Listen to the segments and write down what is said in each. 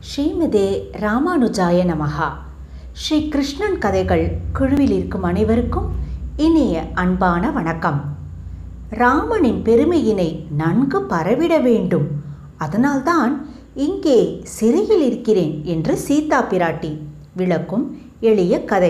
ஸ்ரீமதே ராமானுஜாய நமகா ஸ்ரீ கிருஷ்ணன் கதைகள் குழுவில் இருக்கும் அனைவருக்கும் இனிய அன்பான வணக்கம் ராமனின் பெருமையினை நன்கு பரவிட வேண்டும் அதனால்தான் இங்கே சிறையில் இருக்கிறேன் என்று சீதா பிராட்டி விளக்கும் எளிய கதை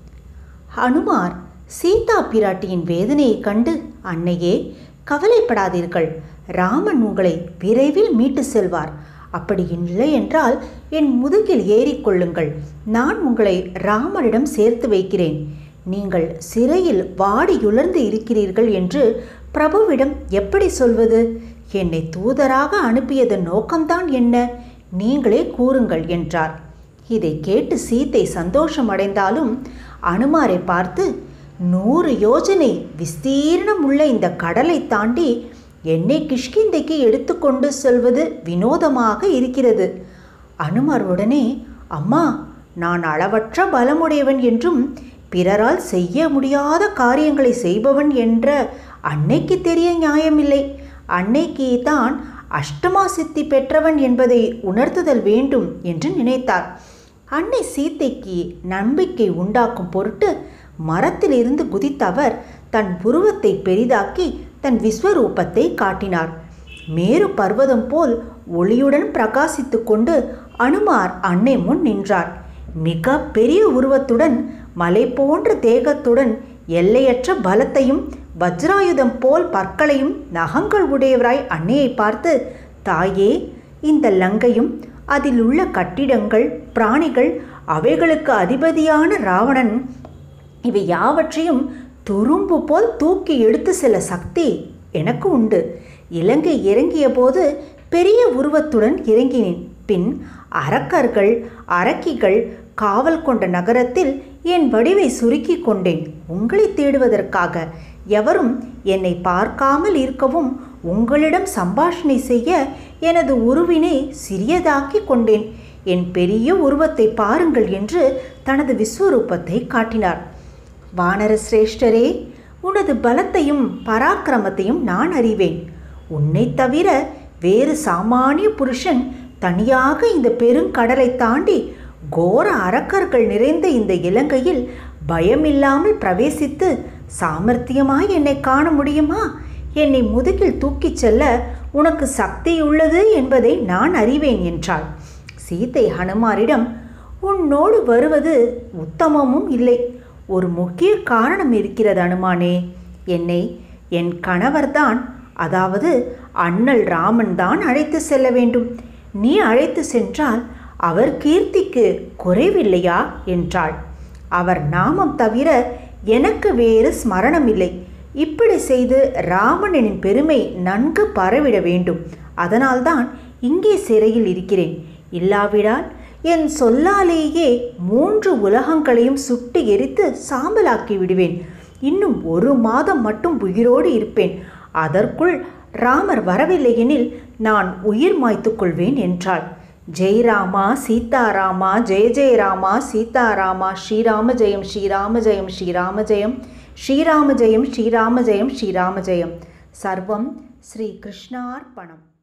ஹனுமார் சீதா பிராட்டியின் வேதனையைக் கண்டு அன்னையே கவலைப்படாதீர்கள் ராமன் உங்களை விரைவில் மீட்டு செல்வார் அப்படி இல்லை என்றால் என் முதுகில் ஏறிக்கொள்ளுங்கள் நான் உங்களை ராமனிடம் சேர்த்து வைக்கிறேன் நீங்கள் சிறையில் வாடியுலர்ந்து இருக்கிறீர்கள் என்று பிரபுவிடம் எப்படி சொல்வது என்னை தூதராக அனுப்பியதன் நோக்கம்தான் என்ன நீங்களே கூறுங்கள் என்றார் இதை கேட்டு சீத்தை சந்தோஷமடைந்தாலும் அனுமாரை பார்த்து நூறு யோஜனை விஸ்தீர்ணம் உள்ள இந்த கடலை தாண்டி என்னை கிஷ்கிந்தைக்கு எடுத்துக்கொண்டு செல்வது வினோதமாக இருக்கிறது அனுமார் உடனே அம்மா நான் அளவற்ற பலமுடையவன் என்றும் பிறரால் செய்ய முடியாத காரியங்களை செய்பவன் என்ற அன்னைக்கு தெரிய நியாயமில்லை அன்னைக்கு தான் அஷ்டமா சித்தி பெற்றவன் என்பதை உணர்த்துதல் வேண்டும் என்று நினைத்தார் அன்னை சீத்தைக்கு நம்பிக்கை உண்டாக்கும் பொருட்டு மரத்திலிருந்து குதித்த அவர் தன் புருவத்தை பெரிதாக்கி தன் விஸ்வரூபத்தை காட்டினார் மேரு பர்வதம் போல் ஒளியுடன் பிரகாசித்து கொண்டு அனுமார் அன்னை முன் நின்றார் மிக பெரிய உருவத்துடன் மலை போன்ற தேகத்துடன் எல்லையற்ற பலத்தையும் வஜ்ராயுதம் போல் பற்களையும் நகங்கள் உடையவராய் அன்னையை பார்த்து தாயே இந்த லங்கையும் அதில் உள்ள கட்டிடங்கள் பிராணிகள் அவைகளுக்கு அதிபதியான ராவணன் இவை யாவற்றையும் துரும்பு போல் தூக்கி எடுத்து செல்ல சக்தி எனக்கு உண்டு இலங்கை இறங்கிய போது பெரிய உருவத்துடன் இறங்கினேன் பின் அரக்கர்கள் அரக்கிகள் காவல் கொண்ட நகரத்தில் என் வடிவை சுருக்கி கொண்டேன் உங்களை தேடுவதற்காக எவரும் என்னை பார்க்காமல் இருக்கவும் உங்களிடம் சம்பாஷணை செய்ய எனது உருவினை சிறியதாக்கி கொண்டேன் என் பெரிய உருவத்தை பாருங்கள் என்று தனது விஸ்வரூபத்தை காட்டினார் வானர சிரேஷ்டரே உனது பலத்தையும் பராக்கிரமத்தையும் நான் அறிவேன் உன்னை தவிர வேறு சாமானிய புருஷன் தனியாக இந்த பெருங்கடலை தாண்டி கோர அரக்கர்கள் நிறைந்த இந்த இலங்கையில் பயமில்லாமல் பிரவேசித்து சாமர்த்தியமாய் என்னை காண முடியுமா என்னை முதுகில் தூக்கிச் செல்ல உனக்கு சக்தி உள்ளது என்பதை நான் அறிவேன் என்றாள் சீதை ஹனுமாரிடம் உன்னோடு வருவது உத்தமமும் இல்லை ஒரு முக்கிய காரணம் இருக்கிறது அனுமானே என்னை என் கணவர்தான் அதாவது அண்ணல் ராமன் தான் அழைத்து செல்ல வேண்டும் நீ அழைத்து சென்றால் அவர் கீர்த்திக்கு குறைவில்லையா என்றாள் அவர் நாமம் தவிர எனக்கு வேறு ஸ்மரணம் இல்லை இப்படி செய்து ராவணனின் பெருமை நன்கு பரவிட வேண்டும் அதனால்தான் இங்கே சிறையில் இருக்கிறேன் இல்லாவிடால் என் சொல்லாலேயே மூன்று உலகங்களையும் சுட்டு எரித்து சாம்பலாக்கி விடுவேன் இன்னும் ஒரு மாதம் மட்டும் உயிரோடு இருப்பேன் அதற்குள் ராமர் வரவில்லையெனில் நான் உயிர் மாய்த்துக் கொள்வேன் என்றாள் ஜெய் ராமா சீதாராமா ஜெய ஜெய ராமா சீதாராமா ஸ்ரீராம ஜெயம் ஸ்ரீராம ஜெயம் ஸ்ரீராம ஜெயம் ஸ்ரீராம ஜெயம் ஸ்ரீராம ஜெயம் ஸ்ரீராம ஜெயம் சர்வம் ஸ்ரீ கிருஷ்ணார்ப்பணம்